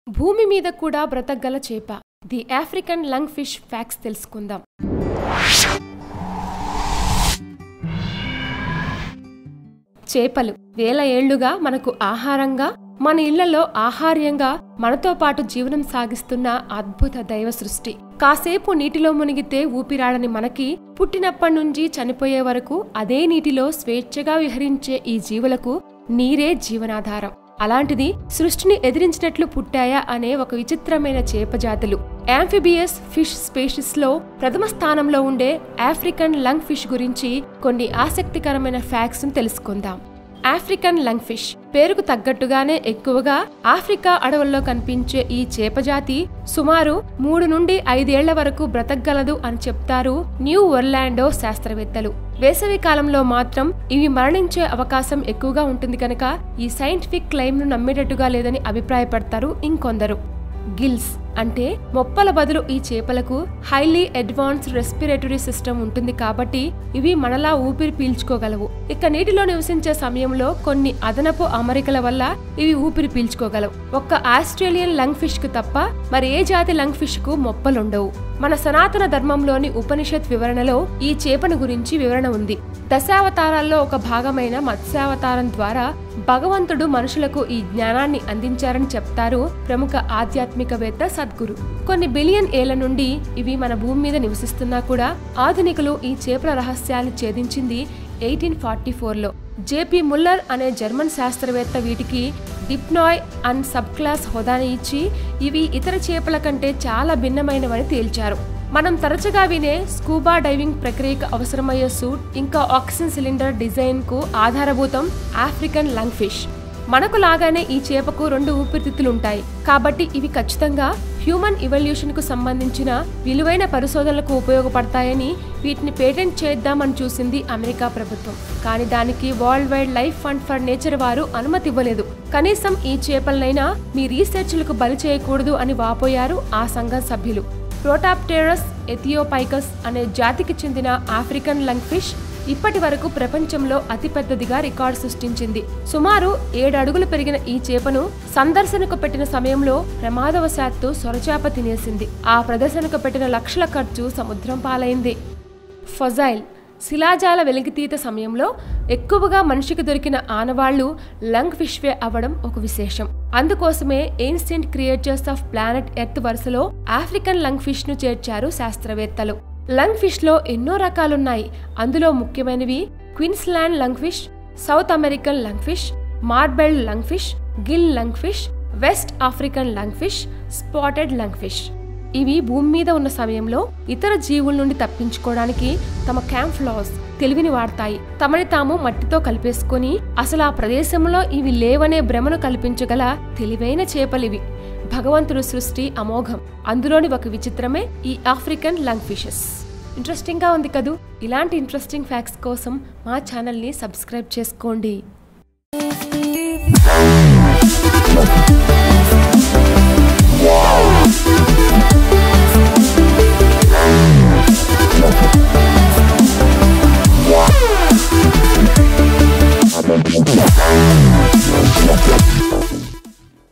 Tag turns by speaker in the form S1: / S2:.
S1: భూమి మీద కూడా బ్రతకగల చేప the African lung fish facts తెలుసుకుందాం చేపలు వేల ఏళ్లుగా మనకు ఆహారంగా మన ఇళ్లలో ఆహార్యంగా మనతో పాటు జీవనం సాగిస్తున్న అద్భుత దైవ సృష్టి కాసేపు నీటిలో మునిగితే ఊపిరాడని మనకి పుట్టినప్పటి నుంచి చనిపోయే వరకు అదే నీటిలో స్వేచ్ఛగా విహరించే ఈ జీవులకు నీరే జీవనాధారం అలాంటిది సృష్టిని ఎదిరించినట్లు పుట్టాయా అనే ఒక విచిత్రమైన చేప జాతులు యాంఫిబియస్ ఫిష్ స్పేషిస్ లో ప్రథమ స్థానంలో ఉండే ఆఫ్రికన్ లంగ్ ఫిష్ గురించి కొన్ని ఆసక్తికరమైన ఫ్యాక్ట్స్ తెలుసుకుందాం ఆఫ్రికన్ లంగ్ ఫిష్ పేరుకు తగ్గట్టుగానే ఎక్కువగా ఆఫ్రికా అడవుల్లో కనిపించే ఈ చేపజాతి సుమారు మూడు నుండి ఐదేళ్ల వరకు బ్రతకగలదు అని చెప్తారు న్యూ ఒర్లాండో శాస్త్రవేత్తలు వేసవి కాలంలో మాత్రం ఇవి మరణించే అవకాశం ఎక్కువగా ఉంటుంది కనుక ఈ సైంటిఫిక్ క్లెయిమ్ ను నమ్మేటట్టుగా లేదని అభిప్రాయపడతారు ఇంకొందరు గిల్స్ అంటే మొప్పల బదులు ఈ చేపలకు హైలీ అడ్వాన్స్డ్ రెస్పిరేటరీ సిస్టమ్ ఉంటుంది కాబట్టి ఇవి మనలా ఊపిరి పీల్చుకోగలవు ఇక నీటిలో నివసించే సమయంలో కొన్ని అదనపు అమరికల వల్ల ఇవి ఊపిరి పీల్చుకోగలవు ఒక్క ఆస్ట్రేలియన్ లంగ్ ఫిష్ కు తప్ప మరి ఏ జాతి లంగ్ ఫిష్ కు మొప్పలుండవు మన సనాతన ధర్మంలోని ఉపనిషత్ వివరణలో ఈ చేపను గురించి వివరణ ఉంది దశావతారాల్లో ఒక భాగమైన మత్స్యావతారం ద్వారా భగవంతుడు మనుషులకు ఈ జ్ఞానాన్ని అందించారని చెప్తారు ప్రముఖ ఆధ్యాత్మికవేత్త సద్గురు కొన్ని బిలియన్ ఏళ్ల నుండి ఇవి మన భూమి మీద నివసిస్తున్నా కూడా ఆధునికులు ఈ చేపల రహస్యాన్ని ఛేదించింది ఎయిటీన్ ఫార్టీ ఫోర్లో జేపీ ముల్లర్ అనే జర్మన్ శాస్త్రవేత్త వీటికి డిప్నాయ్ అండ్ సబ్ క్లాస్ హోదాని ఇచ్చి ఇవి ఇతర చేపల కంటే చాలా భిన్నమైనవని తేల్చారు మనం తరచుగా వినే స్కూబా డైవింగ్ ప్రక్రియకు అవసరమయ్యే సూట్ ఇంకా ఆక్సిజన్ సిలిండర్ డిజైన్ కు ఆధారభూతం ఆఫ్రికన్ లంగ్ ఫిష్ మనకు లాగానే ఈ చేపకు రెండు ఊపిరితిత్తులు ఉంటాయి కాబట్టి ఇవి ఖచ్చితంగా హ్యూమన్ ఇవల్యూషన్ కు సంబంధించిన విలువైన పరిశోధనలకు ఉపయోగపడతాయని వీటిని పేటెంట్ చేద్దామని చూసింది అమెరికా ప్రభుత్వం కానీ దానికి worldwide life fund for nature వారు అనుమతి ఇవ్వలేదు కనీసం ఈ చేపలనైనా మీ రీసెర్చ్లకు బలి చేయకూడదు అని వాపోయారు ఆ సంఘం సభ్యులు ప్రోటాప్టెరస్ ఎథియోపైకస్ అనే జాతికి చెందిన ఆఫ్రికన్ లంగ్ ఫిష్ ఇప్పటి వరకు ప్రపంచంలో అతిపెద్దదిగా రికార్డు సృష్టించింది సుమారు ఏడు అడుగులు పెరిగిన ఈ చేపను సందర్శనకు పెట్టిన సమయంలో ప్రమాదవశాత్తు సొరచేప తినేసింది ఆ ప్రదర్శనకు పెట్టిన లక్షల ఖర్చు సముద్రం పాలైంది ఫొజైల్ శిలాజాల వెలికితీత సమయంలో ఎక్కువగా మనిషికి దొరికిన ఆనవాళ్లు లంగ్ ఫిష్వే అవ్వడం ఒక విశేషం అందుకోసమే ancient creatures of planet earth వరుసలో ఆఫ్రికన్ లంగ్ ఫిష్ ను చేర్చారు శాస్త్రవేత్తలు లంగ్ ఫిష్ లో ఎన్నో రకాలున్నాయి అందులో ముఖ్యమైనవి Queensland lung fish South American lung fish marbled lung fish gill lung fish West African lung fish spotted lung fish ఇవి భూమి మీద ఉన్న సమయంలో ఇతర జీవుల నుండి తప్పించుకోవడానికి తమ క్యాంఫ్లాస్ తెలివిని వాడతాయి తమని తాము మట్టితో కలిపేసుకొని అసలు ఆ ప్రదేశంలో ఇవి లేవనే భ్రమను కల్పించగల తెలివైన చేపలివి భగవంతుడు సృష్టి అమోఘం అందులోని ఒక విచిత్రమే ఈ ఆఫ్రికన్ లంగ్ ఫిషెస్ ఇంట్రెస్టింగ్గా ఉంది కదూ ఇలాంటి ఇంట్రెస్టింగ్ ఫ్యాక్ట్స్ కోసం మా ఛానల్ని సబ్స్క్రైబ్ చేసుకోండి